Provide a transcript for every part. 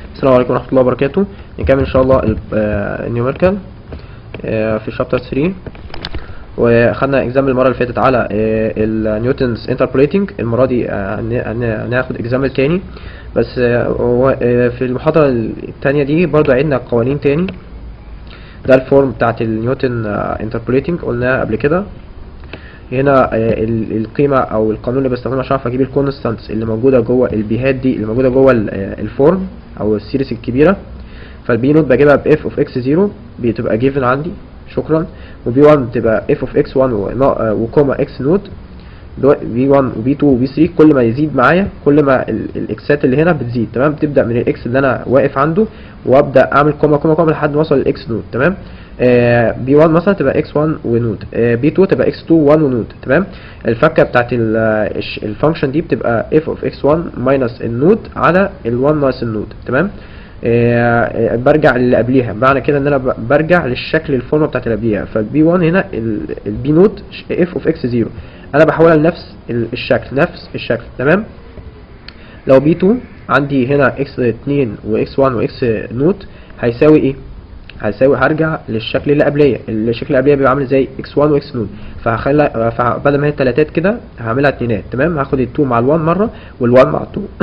السلام عليكم ورحمة الله وبركاته نكمل إن شاء الله النيوميريكال في شابتر 3 وخدنا اكزامبل المرة اللي فاتت على النيوتنز انتربوليتنج المرة دي هناخد اكزامبل تاني بس هو في المحاضرة التانية دي برضو عدنا قوانين تاني ده الفورم بتاعت النيوتن انتربوليتنج قلناها قبل كده هنا القيمة او القانون اللي بستخدمه عشان اعرف اجيب الكونستانتس اللي موجودة جوه البيهات دي اللي موجودة جوه الفورم او السيريس الكبيرة فالبي نوت بجيبها ب f of x 0 بتبقى جيفن عندي شكرا وبي 1 بتبقى f of x 1 وكوما x نوت بي 1 وبي 2 وبي 3 كل ما يزيد معايا كل ما الاكسات اللي هنا بتزيد تمام بتبدا من الاكس اللي انا واقف عنده وابدا اعمل كوما كوما كوما لحد ما اوصل للاكس نوت تمام بي 1 مثلا تبقى اكس 1 ونود بي 2 تبقى اكس 2 1 ونود تمام الفكه بتاعت الفانكشن دي بتبقى f of x1 ماينس النود على ال1 ناقص النود تمام آه برجع للي قبليها معنى كده ان انا برجع للشكل الفورمه بتاعت اللي قبليها فالبي 1 هنا البي نوت اف اوف اكس 0 انا بحولها لنفس الشكل نفس الشكل تمام لو بي 2 عندي هنا اكس 2 واكس 1 واكس نوت هيساوي ايه هيساوي هرجع للشكل اللي قبليه الشكل اللي قبليه بيبقى عامل زي اكس 1 واكس نوت فهخلي فبدل ما هي التلاتات كده هعملها اتنينات تمام هاخد ال2 مع ال1 مره وال1 مع ال2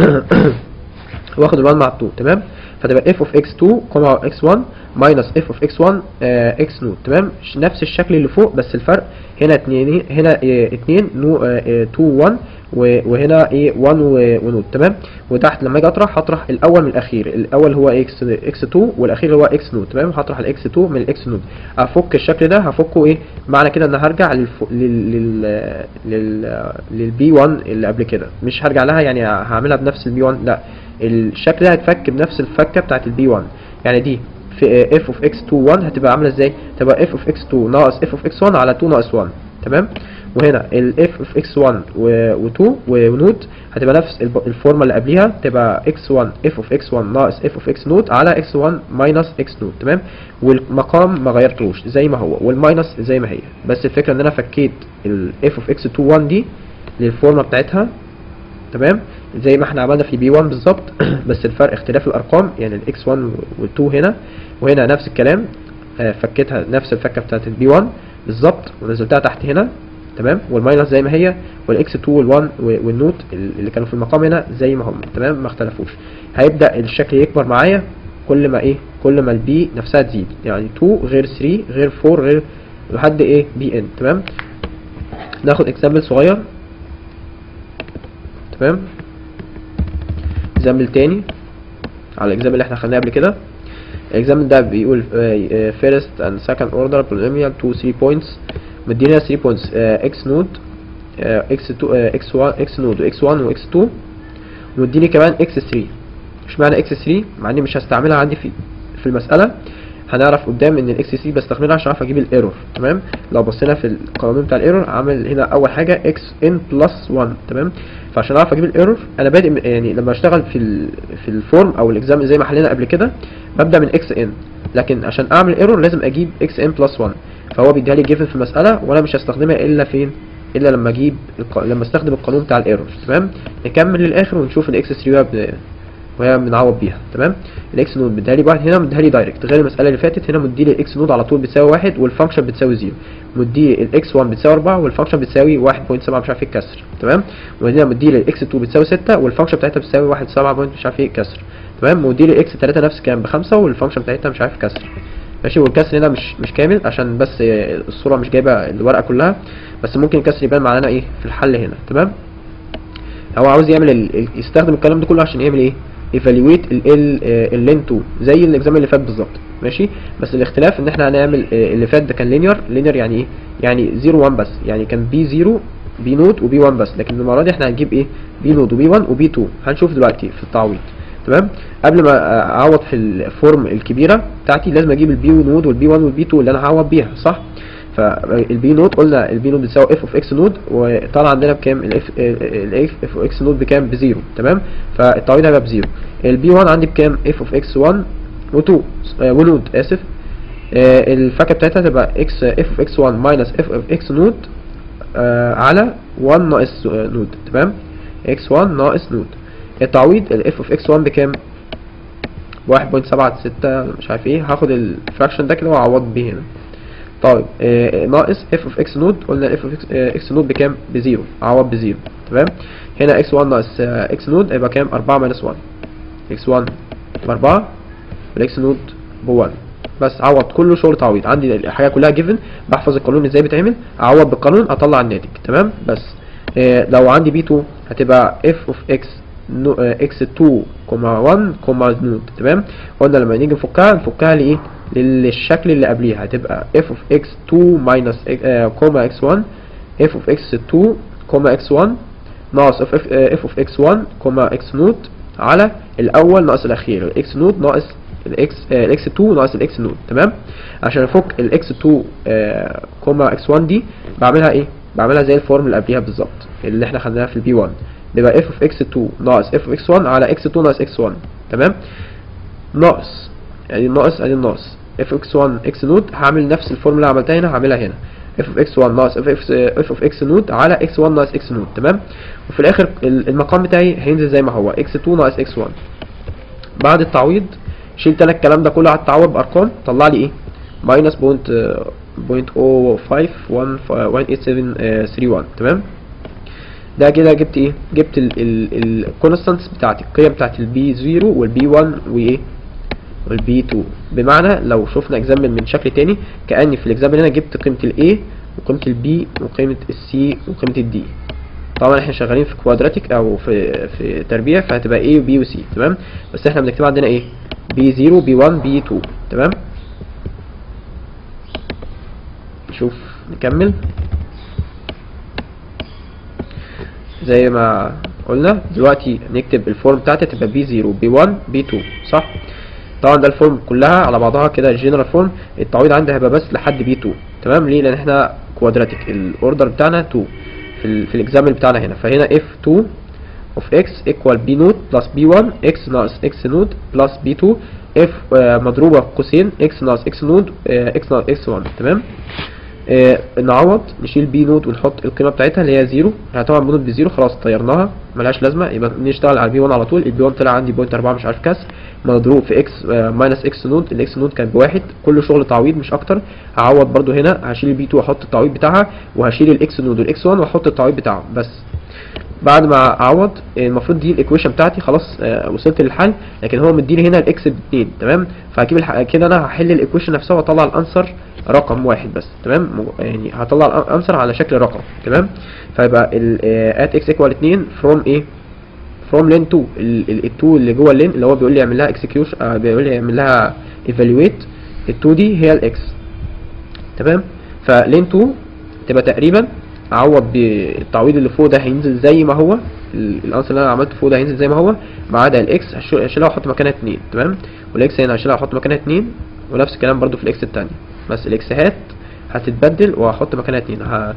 واخد ال1 مع ال2 تمام فتبقى f of x2 كوما x1 ماينس f of x1 آه x نوت تمام نفس الشكل اللي فوق بس الفرق هنا اتنين هنا اه اتنين نو اه 2 1 وهنا ايه 1 ونوت تمام وتحت لما اجي اطرح هطرح الاول من الاخير الاول هو x x2 والاخير هو x نوت تمام هطرح الاكس 2 من الاكس نوت افك الشكل ده هفكه ايه معنى كده ان هرجع للف... لل لل لل للبي 1 اللي قبل كده مش هرجع لها يعني هعملها بنفس البي 1 لا الشكل ده هيتفك بنفس الفكه بتاعت البي 1 يعني دي في f of x2 1 هتبقى عامله ازاي تبقى f of x2 ناقص f of x1 على 2 ناقص 1 تمام وهنا ال f of x1 و2 ونوت هتبقى نفس الفورمه اللي قبليها تبقى x1 f of x1 ناقص f of x نوت على x1 ماينس x نوت تمام والمقام ما غيرتوش زي ما هو والماينس زي ما هي بس الفكره ان انا فكيت ال f of x2 1 دي للفورمه بتاعتها تمام زي ما احنا عملنا في بي 1 بالظبط بس الفرق اختلاف الارقام يعني الاكس 1 وال2 هنا وهنا نفس الكلام آه فكيتها نفس الفكه بتاعت البي 1 بالظبط ونزلتها تحت هنا تمام والماينس زي ما هي والاكس 2 وال1 والنوت اللي كانوا في المقام هنا زي ما هم تمام ما اختلفوش هيبدا الشكل يكبر معايا كل ما ايه كل ما البي نفسها تزيد يعني 2 غير 3 غير 4 غير لحد ايه بي ان تمام ناخد اكزامبل صغير تمام اكزامبل تاني على الاكزامبل اللي احنا خدناه قبل كده الاكزامبل ده بيقول first and second order polynomial to 3 points مدينا 3 points x نود x2 x1 x نود و x1 و x2 ومديني كمان x3 اشمعنى x3 مع اني مش هستعملها عندي في في المساله هنعرف قدام ان الاكس 3 بستخدمها عشان اعرف اجيب الايرور تمام لو بصينا في القانون بتاع الايرور عامل هنا اول حاجه اكس ان بلس 1 تمام فعشان اعرف اجيب الايرور انا بادئ يعني لما اشتغل في ال في الفورم او الاكزام زي ما حلينا قبل كده ببدا من اكس ان لكن عشان اعمل ايرور لازم اجيب اكس ان بلس 1 فهو بيديها لي جيفن في المساله وانا مش هستخدمها الا فين الا لما اجيب الق... لما استخدم القانون بتاع الايرور تمام نكمل للاخر ونشوف الاكس 3 وهي بنعوض بيها تمام الاكس نود مديها لي واحد هنا مديها لي دايركت غير المساله اللي فاتت هنا مدي لي الاكس نود على طول بتساوي واحد والفانكشن بتساوي زيرو مدي الاكس 1 بتساوي 4 والفانكشن بتساوي 1.7 مش عارف ايه كسر تمام وهنا مدي لي الاكس 2 بتساوي 6 والفانكشن بتاعتها بتساوي 1.7 مش عارف ايه كسر تمام مدي لي الاكس 3 نفس الكلام بخمسة والفانكشن بتاعتها مش عارف كسر ماشي والكسر هنا مش مش كامل عشان بس الصوره مش جايبه الورقه كلها بس ممكن الكسر يبان معانا ايه في الحل هنا تمام هو عاوز يعمل ال... يستخدم الكلام ده كله عشان يعمل ايه ايفالويت ال اللين 2 زي الاكزام اللي فات بالظبط ماشي بس الاختلاف ان احنا هنعمل اللي فات ده كان لينير لينير يعني ايه يعني 0 1 بس يعني كان بي 0 بي نوت وبي 1 بس لكن المره دي احنا هنجيب ايه بي نوت وبي 1 وبي 2 هنشوف دلوقتي في التعويض تمام قبل ما اعوض في الفورم الكبيره بتاعتي لازم اجيب البي نود والبي 1 والبي 2 اللي انا هعوض بيها صح فالبي نود قلنا البي نود بتساوي اف اوف اكس نود وطلع عندنا بكام الاف الاف اوف اكس نود بكام بزيرو تمام فالتعويض هيبقى بزيرو البي 1 عندي بكام اف اوف اكس 1 و2 ونود اسف الفاكهه بتاعتها تبقى اكس اف اوف اكس 1 ماينس اف اوف اكس نود على 1 ناقص نود تمام اكس 1 ناقص نود التعويض الاف اوف اكس 1 بكام بواحد بوينت سبعة ستة مش عارف ايه هاخد الفراكشن ده كده واعوض بيه هنا طيب آه ناقص اف اوف اكس نود قلنا اف اوف اكس نود بكام بزيرو اعوض بزيرو تمام هنا اكس 1 ناقص اكس نود هيبقى كام 4 ماينس 1 اكس 1 بأربعة والاكس نود بوان بس عوض كله شغل تعويض عندي الحاجه كلها جيفن بحفظ القانون ازاي بيتعمل اعوض بالقانون اطلع الناتج تمام بس آه لو عندي بي 2 هتبقى اف اوف اكس اكس 2 كوما 1 كوما نود تمام قلنا لما نيجي نفكها نفكها لايه للشكل اللي قبليها هتبقى اف اوف اكس 2 ماينس كوما اكس 1 اف اوف اكس 2 كوما اكس 1 ناقص اف اف اوف اكس 1 كوما اكس نود على الاول ناقص الاخير الاكس نود ناقص الاكس الاكس 2 ناقص الاكس نود تمام عشان افك الاكس 2 آه كوما اكس 1 دي بعملها ايه بعملها زي الفورم اللي قبليها بالظبط اللي احنا خدناها في البي 1 بيبقى اف اوف اكس 2 ناقص اف اوف اكس 1 على اكس 2 ناقص اكس 1 تمام ناقص ادي الناقص ادي الناقص اف اكس 1 اكس نود هعمل نفس الفورم اللي عملتها هنا هعملها هنا اف اوف اكس 1 ناقص اف اف اوف اكس نود على اكس 1 ناقص اكس نود تمام وفي الاخر المقام بتاعي هينزل زي ما هو اكس 2 ناقص اكس 1 بعد التعويض شلت انا الكلام ده كله على التعويض بارقام طلع لي ايه ماينس بوينت بوينت او فايف وان وان ايت سفن ثري وان تمام ده كده جبت ايه جبت الكونستانتس بتاعتي القيم بتاعت البي 0 والبي 1 وايه والبي 2 بمعنى لو شفنا اكزامبل من شكل تاني كاني في الاكزامبل هنا جبت قيمه الاي وقيمه البي وقيمه السي وقيمه الدي طبعا احنا شغالين في كوادراتيك او في في تربيع فهتبقى A وB وC تمام بس احنا بنكتبها عندنا ايه B0 B1 B2 تمام نشوف نكمل زي ما قلنا دلوقتي نكتب الفورم بتاعتي تبقى B0 B1 B2 صح طبعا ده الفورم كلها على بعضها كده الجنرال فورم التعويض عندي هيبقى بس لحد B2 تمام ليه لان احنا كوادراتيك الاوردر بتاعنا 2 في ال في الاكزامبل بتاعنا هنا فهنا f2 of x equal b نوت plus b1 x ناقص x نوت plus b2 f آه مضروبة في قوسين x ناقص x نوت آه x ناقص x1 تمام آه نعوض نشيل b نوت ونحط القيمة بتاعتها اللي هي 0 يعني طبعا b نوت بزيرو خلاص طيرناها ملهاش لازمة يبقى نشتغل على b1 على طول البي 1 طلع عندي بوينت 4 مش عارف كسر مضروب في x ماينس x نوت الاكس نوت كان بواحد كل شغل تعويض مش اكتر هعوض برضو هنا هشيل البي 2 واحط التعويض بتاعها وهشيل الاكس نود والاكس 1 واحط التعويض بتاعهم بس بعد ما اعوض المفروض دي الايكويشن بتاعتي خلاص آه وصلت للحل لكن هو مديني هنا الاكس ب 2 تمام فهجيب الح... كده انا هحل الايكويشن نفسها واطلع الانسر رقم واحد بس تمام يعني هطلع الانسر على شكل رقم تمام فيبقى ات اكس ايكوال 2 فروم ايه فروم لين 2 ال 2 اللي جوه اللين اللي هو بيقول لي اعمل لها اكسكيوشن آه بيقول لي اعمل لها ايفالويت ال 2 دي هي الاكس تمام فلين 2 تبقى تقريبا اعوض بالتعويض اللي فوق ده هينزل زي ما هو الانسر اللي انا عملته فوق ده هينزل زي ما هو ما عدا الاكس هشيلها واحط مكانها 2 تمام والاكس هنا هشيلها واحط مكانها 2 ونفس الكلام برضو في الاكس الثانيه بس الاكسات هتتبدل وهحط مكانها 2 ه...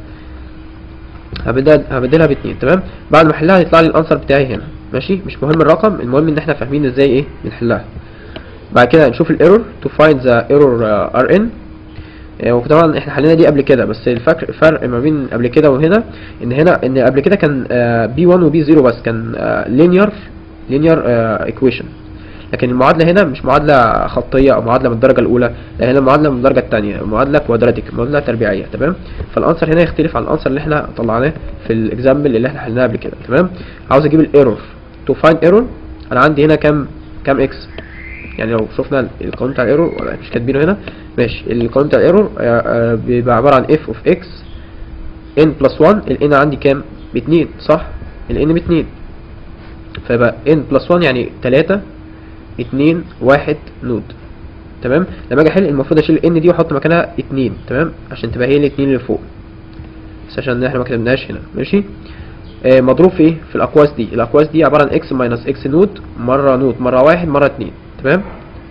هبدل هبدلها ب 2 تمام بعد ما احلها هيطلع لي الانسر بتاعي هنا ماشي مش مهم الرقم المهم ان احنا فاهمين ازاي ايه بنحلها بعد كده نشوف الايرور تو فايند ذا ايرور ار ان وطبعا احنا حلينا دي قبل كده بس الفرق فرق ما بين قبل كده وهنا ان هنا ان قبل كده كان بي 1 وبي 0 بس كان لينير لينير ايكويشن لكن المعادله هنا مش معادله خطيه او معادله من الدرجه الاولى لا هنا معادله من الدرجه الثانيه معادله كوادراتيك معادله تربيعيه تمام فالانسر هنا يختلف عن الانسر اللي احنا طلعناه في الاكزامبل اللي احنا حلناه قبل كده تمام عاوز اجيب الايرور تو فايند ايرور انا عندي هنا كام كام اكس يعني لو شفنا القانون بتاع الايرور ولا مش كاتبينه هنا ماشي القانون بتاع الايرور بيبقى عباره عن اف اوف اكس ان بلس 1 الان عندي كام ب 2 صح الان ب 2 فيبقى ان بلس 1 يعني 3 2 1 نود تمام لما اجي احل المفروض اشيل الان دي واحط مكانها 2 تمام عشان تبقى هي الاثنين اللي فوق بس عشان احنا ما كتبناهاش هنا ماشي آه مضروب في ايه في الاقواس دي الاقواس دي عباره عن اكس ماينس اكس نود مره نود مره واحد مره اتنين تمام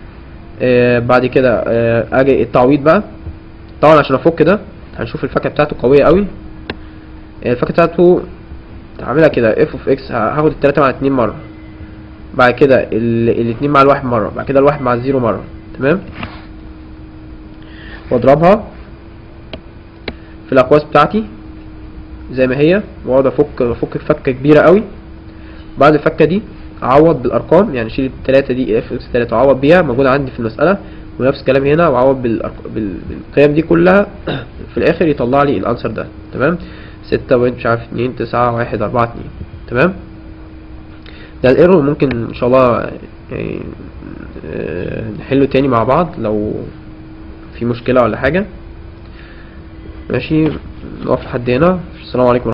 آه بعد كده آه اجي التعويض بقى طبعا عشان افك ده هنشوف الفكه بتاعته قويه قوي آه الفكه بتاعته هعملها كده اف اوف اكس هاخد التلاته مع اتنين مره بعد كده الاتنين مع الواحد مره بعد كده الواحد مع الزيرو مره تمام واضربها في الاقواس بتاعتي زي ما هي واقعد افك افك فكه كبيره قوي بعد الفكه دي اعوض بالارقام يعني شيل التلاتة دي اف اكس تلاتة واعوض بيها موجودة عندي في المسألة ونفس الكلام هنا واعوض بالأرق- بال- بالقيم دي كلها في الاخر يطلع لي الانسر ده تمام ستة بوينت مش عارف اتنين تسعة واحد اربعة اتنين تمام ده الايرور ممكن ان شاء الله يعني آه، نحله تاني مع بعض لو في مشكلة ولا حاجة ماشي نقف لحد هنا السلام عليكم